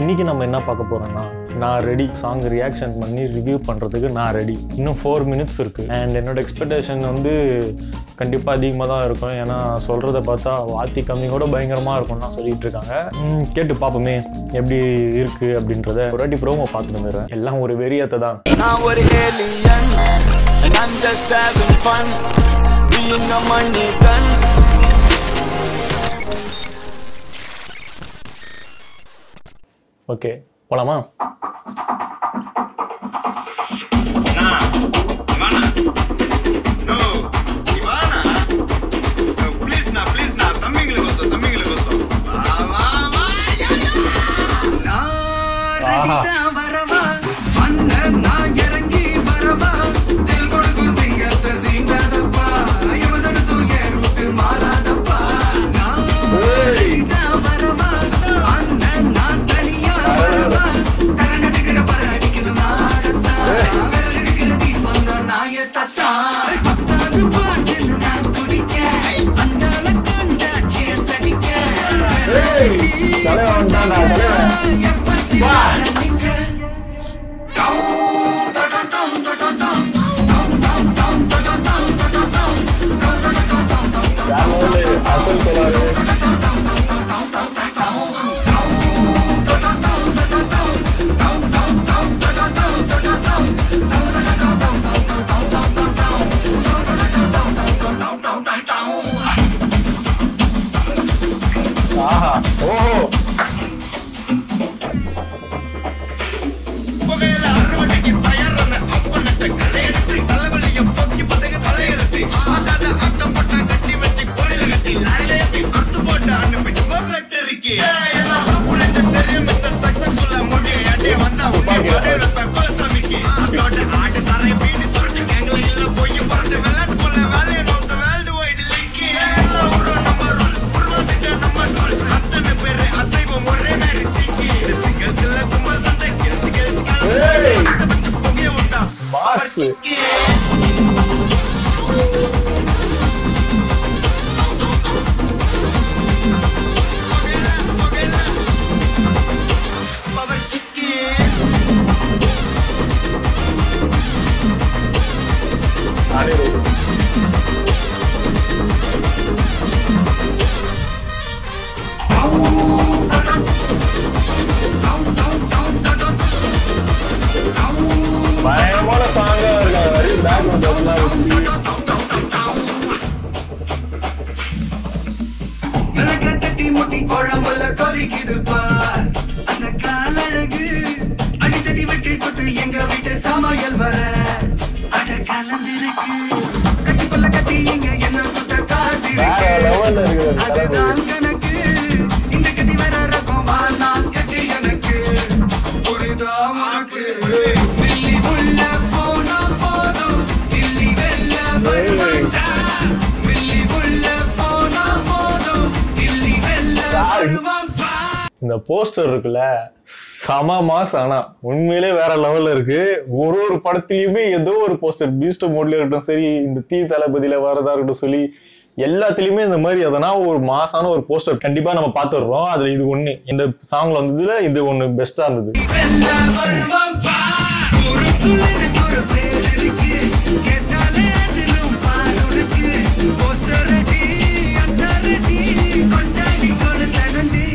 இன்னைக்கு நம்ம என்ன பார்க்க போறோம்னா நான் ரெடி சாங் ரியாக்ஷன் பண்ணி ரிவ்யூ பண்ணுறதுக்கு நான் ரெடி இன்னும் ஃபோர் மினிட்ஸ் இருக்கு அண்ட் என்னோட எக்ஸ்பெக்டேஷன் வந்து கண்டிப்பாக அதிகமாக தான் இருக்கும் ஏன்னா சொல்கிறத பார்த்தா வாத்தி கம்மியோட பயங்கரமாக இருக்கும்னு தான் சொல்லிட்டு இருக்காங்க ம், கேட்டு பார்ப்போமே எப்படி இருக்கு அப்படின்றத ஒரு வாட்டி ப்ரோமோ பார்த்துட்டு வந்துடுறேன் எல்லாம் ஒரு வெறியத்தை தான் நான் ஒரு alien and I'm just having fun being a money gun. Okay போலாமா Nah, Ivana. No, Ivana. No, please nah, please nah. தம்பிங்களுக்கோசம், தம்பிங்களுக்கோசம். வா, வா, வா, யா, யா. நான் ஆஹா. ரெடிதான் வரவா மன்னன் நான் இறங்கி வரவா தில் கொடுக்கும் சிங்கத்தை சீண்டாதப்பா எவதடுத்து என் ரூட்டு மாறாதப்பா நான் ரெடிதான் வரவா அண்ணன் நான் தனியா வரவா தரநடுக்கிற பர அடிக்கணும் நாடத்தா விரல் எடுக்கிற தீபம் தான் நாய தத்தா பத்தாவது பாட்டில் நான் குடிக்க அண்டால கண்டா சேஸ் அடிக்க தலைவன் வந்துட்டான்டா, தலைவன். அசல் கோளாறு ஆஹா ஓஹோ புகையில அறுவடைக்கு தயாரான அப்பனத்தை கலையெடுத்து, தலைவலிய போக்கி பதகு தலையெழுத்து. ஆடாத ஆட்டம் போட்டா கட்டி வச்சு கோயில கட்டி லாரில ஏத்தி அறுத்து போட்டு அனுப்பிட்டு வா factory-க்கு. ஏய், எல்லாம் blueprint தெரியும் mission successful ஆ முடியும். ஏண்டி வந்தா உன்னை கொடை வைப்பேன் குலசாமிக்கு. ஆட்டோட ஆடு சரை பீடி சுருட்டு கேங்ல இல்ல போய் புரட்டு விளையாட்டு போல வேலையை நோத்த வேர்ல்டு வைடு லிங்க் எல்லாம் ஒரு நம்ம rules. உருவாக்கிட்ட நம்ம tools. அத்தனை பேரு அசைவம் ஒரே மாதிரி சிக்கி. இது singles இல்ல கும்பல் சண்டை. கிழிச்சு கிழிச்சு காலம் ஏய். பச்சை பச்சை புகைய விட்டா. பாஸ் புகையில, புகையில. Power kick. பயங்கரமான சாங்கா இருக்காங்க வெரி பேக்ரவுண்ட் பஸ்லாம் வச்சு மிளகா தட்டி முட்டி குழம்புல கொதிக்குது பார் அந்த காலழகு அடித்தடி வெட்டி கொத்து எங்க வீட்டு சமையல் வர அட கலந்திருக்கு கட்டிக்குள்ள கட்டி இங்க என்ன குத்த வேற காத்திருக்கு லெவல்ல இருக்குது அதுதான் கணக்கு இந்த கதி வர ரகமா நான் ஸ்கெட்ச் எனக்கு புரிதா உனக்கு மில்லி உள்ள போனா போதும் மில்லி வெல்ல வருவாண்டா மில்லி உள்ள போனா போதும் மில்லி வெல்ல வருவான் பா இந்த போஸ்டர் இருக்குல்ல செம மாஸ் ஆனா உண்மையிலே வேற லெவல்ல இருக்கு ஒரு ஒரு படத்துலயுமே ஏதோ ஒரு போஸ்டர் பீஸ்ட் மோட்ல இருக்கட்டும் சரி இந்த தீ தளபதியில வரதா இருக்கட்டும் சொல்லி எல்லாத்துலயுமே இந்த மாதிரி எதனா ஒரு மாசான ஒரு போஸ்டர் கண்டிப்பா நம்ம பார்த்துடுறோம் அதுல இது ஒண்ணு இந்த சாங்ல வந்ததுல இது ஒண்ணு பெஸ்டா இருந்தது வெல்ல வருவான் பா ஊருக்குள்ள எனக்கு ஒரு பேர் இருக்கு கேட்டாலே அதிலும் பாலுருக்கு போஸ்டர் ரெடி அண்ணா ரெடி கொண்டாடி கொடுத்தனண்டி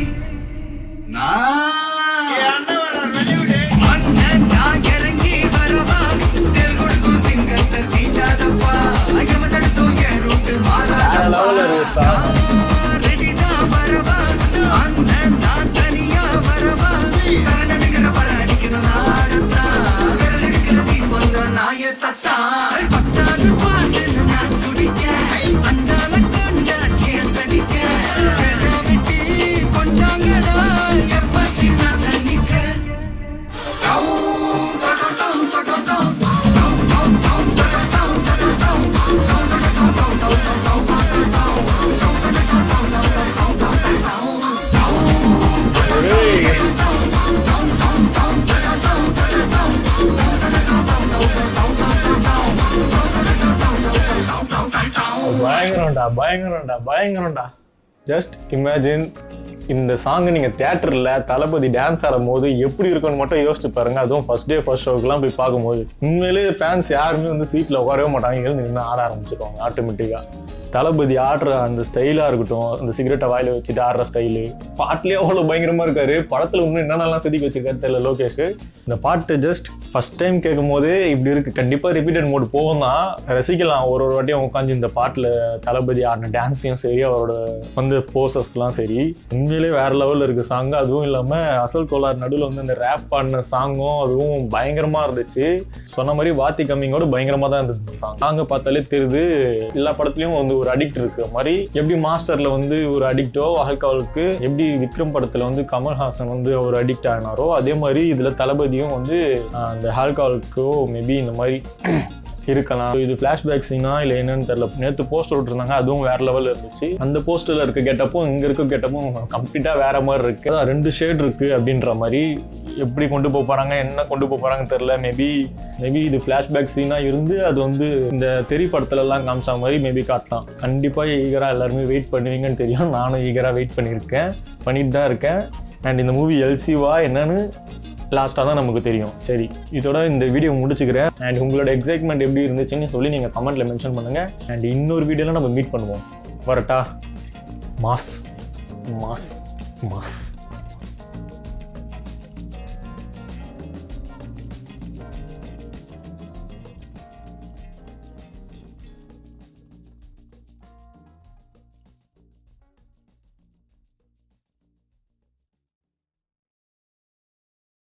ஏய், நான் அண்ணன் வரார், வெளியூடு. அண்ணன் நான் இறங்கி வரவா தெல் கொடுக்கும் சிங்கத்தை சீண்டாதப்பா ஐயவன் தடுத்தும் என் ரூட்டு வேற level ல இருக்கு song. மாறாதப்பா ரெடிதான் வரவா அண்ணன் நான் தனியா வரவா தரநடுக்கிற பர அடிக்கணும் நாடத்தா விரல் எடுக்கிற தீபம் தான் நாய தத்தா பத்தாவது பாட்டில் நான் குடிக்க அண்டால கொண்டா சேஸ் அடிக்க வெள்ளை வெட்டி கொண்டாங்கடா எப்ப சின்ன தண்ணிக்க ஏய், பயங்கரம்டா பயங்கரம்டா பயங்கரம்டா ஜஸ்ட் இமேஜின் இந்த சாங் நீங்கள் தேட்டரில் தளபதி டான்ஸ் ஆடும் போது எப்படி இருக்குன்னு மட்டும் யோசிச்சு பாருங்க அதுவும் ஃபர்ஸ்ட் டே ஃபர்ஸ்ட் ஷோக்கெலாம் போய் பார்க்கும்போது உண்மையிலே ஃபேன்ஸ் யாருமே வந்து சீட்டில் உட்காரவே மாட்டாங்க எழுந்து நின்று ஆட ஆரம்பிச்சிருவாங்க ஆட்டோமேட்டிக்காக தளபதி ஆடுற அந்த ஸ்டைலாக இருக்கட்டும் அந்த சிகரெட்டை வாயில வச்சுட்டு ஆடுற ஸ்டைலு பாட்டுலேயே அவ்வளோ பயங்கரமாக இருக்காரு படத்தில் இன்னும் என்னென்னலாம் செதுக்கி வச்சிருக்காரு தெரியல லோகேஷ் இந்த பாட்டு ஜஸ்ட் ஃபர்ஸ்ட் டைம் கேட்கும் போதே இப்படி இருக்கு கண்டிப்பாக ரிப்பீட்டட் மோட் போகும் தான் ரசிக்கலாம் ஒரு ஒரு வாட்டியும் உட்காந்து இந்த பாட்டில் தளபதி ஆடின டான்ஸையும் சரி அவரோட வந்து போசஸ்லாம் சரி உண்மையிலே வேற லெவலில் இருக்கு சாங் அதுவும் இல்லாமல் அசல் கோலார் நடுவில் வந்து இந்த ரேப் பாடின சாங்கும் அதுவும் பயங்கரமாக இருந்துச்சு சொன்ன மாதிரி வாத்தி கம்மிங்கோட பயங்கரமாக தான் இருந்தது சாங் சாங்கை பார்த்தாலே தெரியுது எல்லா படத்துலையும் வந்து ஒரு அடிக்ட் இருக்கு மாதிரி எப்படி மாஸ்டர்ல வந்து ஒரு அடிக்டோ ஆல்கஹாலுக்கு எப்படி விக்ரம் படத்துல வந்து கமல்ஹாசன் வந்து ஒரு அடிக்ட் ஆனாரோ அதே மாதிரி இதுல தளபதியும் வந்து ஆஹ், அந்த ஆல்கஹாலுக்கோ மேபி இந்த மாதிரி இருக்கலாம் இது ஃபிளாஷ்பேக் சீனா இல்லை என்னன்னு தெரியல நேற்று போஸ்டர் விட்டுருந்தாங்க அதுவும் வேற லெவலில் இருந்துச்சு அந்த போஸ்டரில் இருக்க கெட்டப்பும் இங்கே இருக்க கெட்டப்பும் கம்ப்ளீட்டாக வேற மாதிரி இருக்கு அதான் ரெண்டு ஷேட் இருக்கு அப்படின்ற மாதிரி எப்படி கொண்டு போக போறாங்க என்ன கொண்டு போக போறாங்கன்னு தெரியல மேபி மேபி இது ஃபிளாஷ்பேக் சீனாக இருந்து அது வந்து இந்த தெரி படத்துல எல்லாம் காமிச்ச மாதிரி மேபி காட்டலாம் கண்டிப்பாக ஈகராக எல்லாருமே வெயிட் பண்ணுவீங்கன்னு தெரியும் நானும் ஈகராக வெயிட் பண்ணியிருக்கேன் பண்ணிட்டு தான் இருக்கேன் அண்ட் இந்த மூவி எல்சிவா என்னன்னு லாஸ்ட்டாக தான் நமக்கு தெரியும் சரி இதோட இந்த வீடியோ முடிச்சுக்கிறேன் அண்ட் உங்களோட எக்ஸைட்மெண்ட் எப்படி இருந்துச்சுன்னு சொல்லி நீங்கள் கமெண்ட்டில் மென்ஷன் பண்ணுங்கள் அண்ட் இன்னொரு வீடியோவில் நம்ம மீட் பண்ணுவோம் வரட்டா மாஸ் மாஸ் மாஸ்